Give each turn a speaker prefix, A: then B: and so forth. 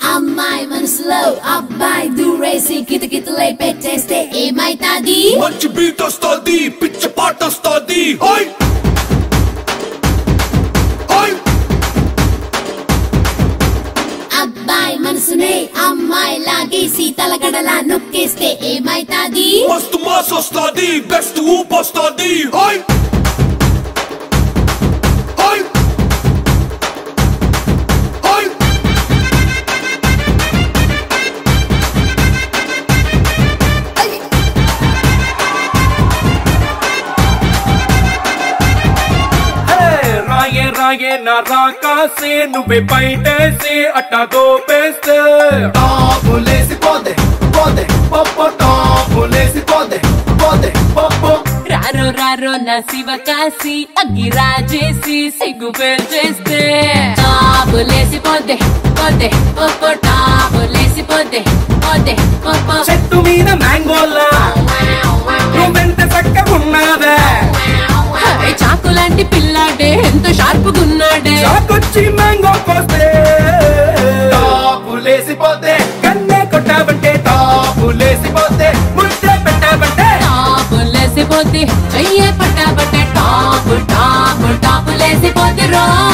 A: అమ్మాయి మనసులో అబ్బాయి దూరేసి కితకితలై పెట్టేస్తే ఏమైతాది
B: మంచి బీట్ వస్తుంది పిచ్చ పాట వస్తుంది ఓయ్ ఓయ్
A: అబ్బాయి మనసునే అమ్మాయి లాగేసి తలగడలా నొక్కేస్తే ఏమైతాది
B: మస్తు మాస్ వస్తుంది బెస్ట్ ఊప్ వస్తుంది ఓయ్ ఓయ్ ఓయ్
C: హే, రాయే రాయే నా రాకాసే నువ్వే బయటేసి అట్టా దోపేస్తే
D: టాపులేసి పోతే పోతే పప్పు టాపులేసి పోతే పోతే పప్పు
E: రారో రారో నా శివ కాసి అగ్గి రాజేసి సిగ్గు పేల్చేస్తే టాపులేసి పోతే పోతే పొప్పు టాపులేసి పోతే పోతే పొప్పు
C: చెట్టు మీద మ్యాంగోలా నువ్వెంత చక్కగున్నావే
E: హై, చాకు లాంటి పిల్లాడే ఎంత షార్పుగున్నాడే
C: చాకొచ్చి మ్యాంగో కోస్తే
D: టాపులేసి పోతే
C: కన్నే కొట్టావంటే
D: టాపులేసి పోతే
C: ముద్దే పెట్టావంటే
E: టాపులేసి పోతే చెయ్యే పట్టాబట్టే టాపు టాపు టాపులేసి పోతే రో